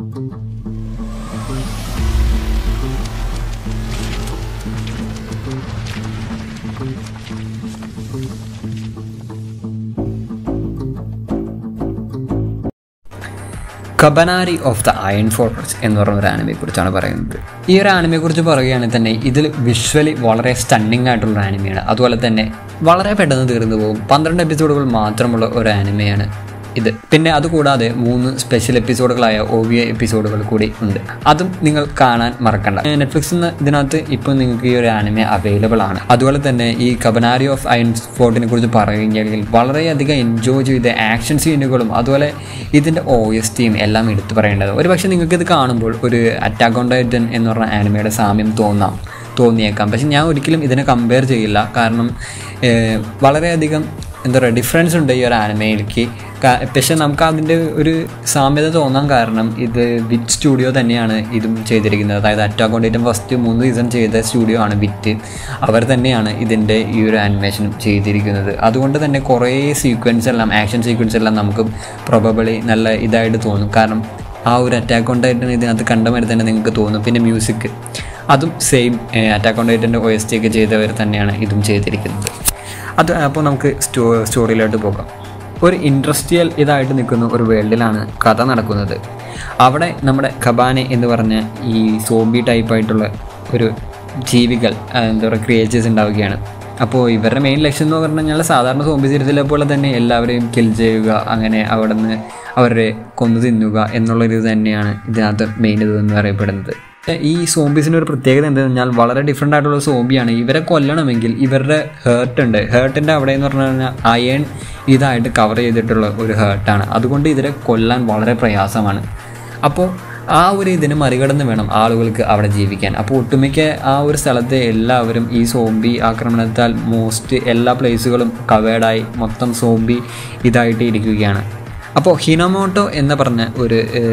കബനാരി of the iron fortress എന്ന് പറഞ്ഞ ഒരു ആനിമയെ കുറിച്ചാണ് പറയുന്നത് ഈ ഒരു ആനിമയെ കുറിച്ച് പറയുകയാണെങ്കിൽ തന്നെ ഇതിൽ വിഷ്വലി വളരെ സ്റ്റണ്ണിങ് ആയിട്ടുള്ള ഒരു ആനിമയാണ് അതുപോലെ തന്നെ വളരെ പെട്ടെന്ന് തീർന്നു പോകും പന്ത്രണ്ട് എപ്പിസോഡുകൾ മാത്രമുള്ള ഒരു ആനിമയാണ് ഇത് പിന്നെ അതുകൂടാതെ മൂന്ന് സ്പെഷ്യൽ എപ്പിസോഡുകളായ ഒ വി എ എപ്പിസോഡുകൾ കൂടി ഉണ്ട് അതും നിങ്ങൾ കാണാൻ മറക്കണ്ട നെറ്റ്ഫ്ലിക്സിൽ നിന്ന് ഇതിനകത്ത് ഇപ്പോൾ നിങ്ങൾക്ക് ഈ ഒരു ആനിമെ അവൈലബിൾ ആണ് അതുപോലെ തന്നെ ഈ കബനാരി ഓഫ് അയൺ ഫോർട്ടിനെ കുറിച്ച് പറയുകയാണെങ്കിൽ വളരെയധികം എൻജോയ് ചെയ്ത ആക്ഷൻ സീനുകളും അതുപോലെ ഇതിൻ്റെ ഒ എസ് ടിയും എല്ലാം എടുത്തു പറയേണ്ടത് ഒരു പക്ഷേ നിങ്ങൾക്ക് ഇത് കാണുമ്പോൾ ഒരു അറ്റാക്ക് ഓൺ ടൈറ്റൻ എന്ന് പറഞ്ഞ ആനിമയുടെ സാമ്യം തോന്നാം തോന്നിയേക്കാം പക്ഷെ ഞാൻ ഒരിക്കലും ഇതിനെ കമ്പയർ ചെയ്യില്ല കാരണം ഏഹ്, വളരെയധികം എന്താ പറയുക ഡിഫറൻസ് ഉണ്ട് ഈ ഒരു ആനിമയിലേക്ക് പക്ഷെ നമുക്ക് അതിൻ്റെ ഒരു സാമ്യത തോന്നാൻ കാരണം ഇത് വിറ്റ് സ്റ്റുഡിയോ തന്നെയാണ് ഇതും ചെയ്തിരിക്കുന്നത് അതായത് അറ്റാക്ക് ഓൺ ഫസ്റ്റ് മൂന്ന് സീസൺ ചെയ്ത സ്റ്റുഡിയോ ആണ് വിറ്റ് അവർ തന്നെയാണ് ഇതിൻ്റെ ഈ ഒരു ആനിമേഷനും ചെയ്തിരിക്കുന്നത് അതുകൊണ്ട് തന്നെ കുറേ സീക്വൻസ് എല്ലാം ആക്ഷൻ സീക്വൻസ് എല്ലാം നമുക്ക് പ്രൊബബിളി നല്ല ഇതായിട്ട് തോന്നും കാരണം ആ ഒരു അറ്റാക്ക് ഓൺ ടൈറ്റൻ ഇതിനകത്ത് കണ്ട മാതിരി തന്നെ നിങ്ങൾക്ക് തോന്നും പിന്നെ മ്യൂസിക് അതും സെയിം അറ്റാക്ക് ഓൺ ടൈറ്റൻ്റെ ഒ എസ് ടി ഒക്കെ ചെയ്തവർ തന്നെയാണ് ഇതും ചെയ്തിരിക്കുന്നത് അത് അപ്പോൾ നമുക്ക് സ്റ്റോ സ്റ്റോറിയിലോട്ട് പോകാം ഒരു ഇൻഡസ്ട്രിയൽ ഇതായിട്ട് നിൽക്കുന്ന ഒരു വേൾഡിലാണ് കഥ നടക്കുന്നത് അവിടെ നമ്മുടെ ഖബാനെ എന്ന് പറഞ്ഞ ഈ സോംബി ടൈപ്പായിട്ടുള്ള ഒരു ജീവികൾ ആ, എന്താ പറയുക ക്രിയേച്ചേഴ്സ് ഉണ്ടാവുകയാണ് അപ്പോൾ ഇവരുടെ മെയിൻ ലക്ഷ്യം എന്ന് പറഞ്ഞു കഴിഞ്ഞാൽ സാധാരണ സോംബി സീരീസിലെ പോലെ തന്നെ എല്ലാവരെയും കിൽ ചെയ്യുക അങ്ങനെ അവിടെ നിന്ന് അവരെ കൊന്നു തിന്നുക എന്നുള്ളൊരു ഇത് തന്നെയാണ് ഇതിനകത്ത് മെയിൻ ഇത് എന്ന് പറയപ്പെടുന്നത് ഈ സോംബീസിൻ്റെ ഒരു പ്രത്യേകത എന്താണെന്ന് പറഞ്ഞാൽ വളരെ ഡിഫറെൻ്റ് ആയിട്ടുള്ള സോംബിയാണ് ഇവരെ കൊല്ലണമെങ്കിൽ ഇവരുടെ ഹേർട്ട് ഉണ്ട് ഹേർട്ടിൻ്റെ അവിടെ എന്ന് പറഞ്ഞു കഴിഞ്ഞാൽ അയൺ ഇതായിട്ട് കവർ ചെയ്തിട്ടുള്ള ഒരു ഹേർട്ടാണ് അതുകൊണ്ട് ഇതിനെ കൊല്ലാൻ വളരെ പ്രയാസമാണ് അപ്പോൾ ആ ഒരു ഇതിനെ മറികടന്ന് വേണം ആളുകൾക്ക് അവിടെ ജീവിക്കാൻ അപ്പോൾ ഒട്ടുമിക്ക ആ ഒരു സ്ഥലത്തെ എല്ലാവരും ഈ സോംബി ആക്രമണത്താൽ മോസ്റ്റ് എല്ലാ പ്ലേസുകളും കവേർഡായി മൊത്തം സോംബി ഇതായിട്ട് ഇരിക്കുകയാണ് അപ്പോൾ ഹിനമോട്ടോ എന്ന് പറഞ്ഞ ഒരു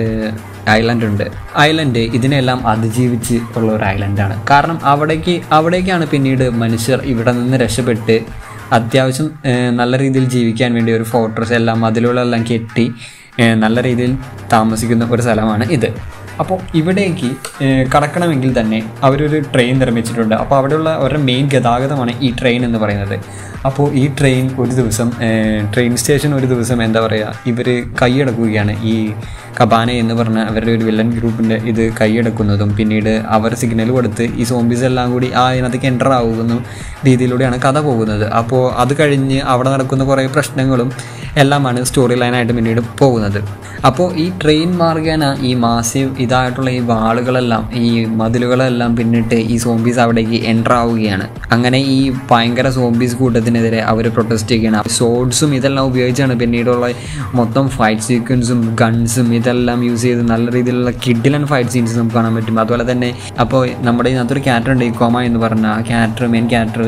ഐലൻഡ് ഉണ്ട് ഐലൻഡ് ഇതിനെല്ലാം അതിജീവിച്ച് ഉള്ള ഒരു ഐലൻഡാണ് കാരണം അവിടേക്ക് അവിടേക്കാണ് പിന്നീട് മനുഷ്യർ ഇവിടെ നിന്ന് രക്ഷപ്പെട്ട് അത്യാവശ്യം ഏഹ്, നല്ല രീതിയിൽ ജീവിക്കാൻ വേണ്ടി ഒരു ഫോർട്രസ് എല്ലാം അതിലുള്ളെല്ലാം കെട്ടി ഏഹ്, നല്ല രീതിയിൽ താമസിക്കുന്ന ഒരു സ്ഥലമാണ് ഇത് അപ്പോൾ ഇവിടേക്ക് ഏഹ്, കടക്കണമെങ്കിൽ തന്നെ അവരൊരു ട്രെയിൻ നിർമ്മിച്ചിട്ടുണ്ട് അപ്പോൾ അവിടെയുള്ള അവരുടെ മെയിൻ ഗതാഗതമാണ് ഈ ട്രെയിൻ എന്ന് പറയുന്നത് അപ്പോൾ ഈ ട്രെയിൻ ഒരു ദിവസം ഏഹ്, ട്രെയിൻ സ്റ്റേഷൻ ഒരു ദിവസം എന്താ പറയുക ഇവർ കൈയടക്കുകയാണ് ഈ കബാന എന്ന് പറഞ്ഞ അവരുടെ ഒരു വില്ലൻ ഗ്രൂപ്പിൻ്റെ ഇത് കൈയടക്കുന്നതും പിന്നീട് അവർ സിഗ്നൽ കൊടുത്ത് ഈ സോംബീസ് എല്ലാം കൂടി ആ ഇതിനകത്തേക്ക് എൻ്റർ ആകുന്ന രീതിയിലൂടെയാണ് കഥ പോകുന്നത് അപ്പോൾ അത് കഴിഞ്ഞ് അവിടെ നടക്കുന്ന കുറേ പ്രശ്നങ്ങളും എല്ലാമാണ് സ്റ്റോറി ലൈനായിട്ട് പിന്നീട് പോകുന്നത് അപ്പോൾ ഈ ട്രെയിൻ മാർഗേന ഈ മാസീവ് ഇതായിട്ടുള്ള ഈ വാളുകളെല്ലാം ഈ മതിലുകളെല്ലാം പിന്നിട്ട് ഈ സോംബീസ് അവിടേക്ക് എൻ്റർ ആവുകയാണ് അങ്ങനെ ഈ ഭയങ്കര സോംബീസ് കൂട്ടത്തിനെതിരെ അവർ പ്രൊട്ടസ്റ്റ് ചെയ്യുകയാണ് സോഡ്സും ഇതെല്ലാം ഉപയോഗിച്ചാണ് പിന്നീടുള്ള മൊത്തം ഫൈറ്റ് സീക്വൻസും ഗൺസും ഇതെല്ലാം യൂസ് ചെയ്ത് നല്ല രീതിയിലുള്ള കിഡിലൻ ഫൈറ്റ് സീൻസ് നമുക്ക് കാണാൻ പറ്റും അതുപോലെ തന്നെ അപ്പോൾ നമ്മുടെ ഇതിനകത്തൊരു ക്യാരക്ടർ ഉണ്ട് ഈ കോമ എന്ന് പറഞ്ഞ ആ ക്യാരക്ടർ മെയിൻ ക്യാരക്ടർ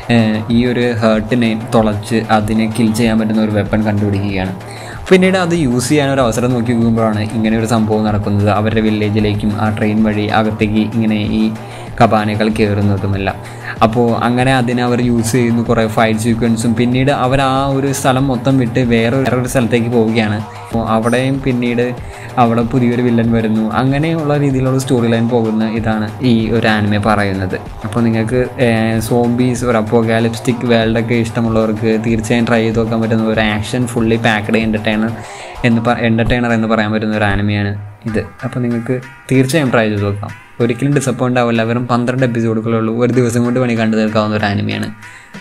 ഈ ഒരു ഹേർട്ടിനെ തുളച്ച് അതിനെ കിൽ ചെയ്യാൻ പറ്റുന്ന ഒരു വെപ്പൺ കണ്ടുപിടിക്കുകയാണ് പിന്നീട് അത് യൂസ് ചെയ്യാൻ ഒരു അവസരം നോക്കി നോക്കുമ്പോഴാണ് ഇങ്ങനെ ഒരു സംഭവം നടക്കുന്നത് അവരുടെ വില്ലേജിലേക്കും ആ ട്രെയിൻ വഴി അകത്തേക്ക് ഇങ്ങനെ ഈ കബാനകൾ കയറുന്നതുമെല്ലാം അപ്പോൾ അങ്ങനെ അതിനെ അവർ യൂസ് ചെയ്യുന്നു കുറേ ഫൈറ്റ് സീക്വൻസും പിന്നീട് അവർ ആ ഒരു സ്ഥലം മൊത്തം വിട്ട് വേറെ വേറൊരു സ്ഥലത്തേക്ക് പോവുകയാണ് അപ്പോൾ അവിടെയും പിന്നീട് അവിടെ പുതിയൊരു വില്ലൻ വരുന്നു അങ്ങനെയുള്ള രീതിയിലുള്ള സ്റ്റോറി ലൈൻ പോകുന്ന ഇതാണ് ഈ ഒരു ആനിമെ പറയുന്നത് അപ്പോൾ നിങ്ങൾക്ക് സോംബീസ് ഒരു അപ്പോഗാലിപ്സ്റ്റിക് വേൾഡൊക്കെ ഇഷ്ടമുള്ളവർക്ക് തീർച്ചയായും ട്രൈ ചെയ്ത് നോക്കാൻ പറ്റുന്ന ഒരു ആക്ഷൻ ഫുള്ളി പാക്ഡ് എൻ്റർടൈനർ എന്ന് എൻ്റർടൈനർ എന്ന് പറയാൻ പറ്റുന്ന ഒരു ആനിമയാണ് ഇത് അപ്പോൾ നിങ്ങൾക്ക് തീർച്ചയായും ട്രൈ ചെയ്ത് നോക്കാം ഒരിക്കലും ഡിസപ്പോയിൻ്റ് ആവില്ല വെറും പന്ത്രണ്ട് എപ്പിസോഡുകളുള്ളൂ ഒരു ദിവസം കൊണ്ട് പണി കണ്ടു തീർക്കാവുന്ന ഒരു ആനിമയാണ്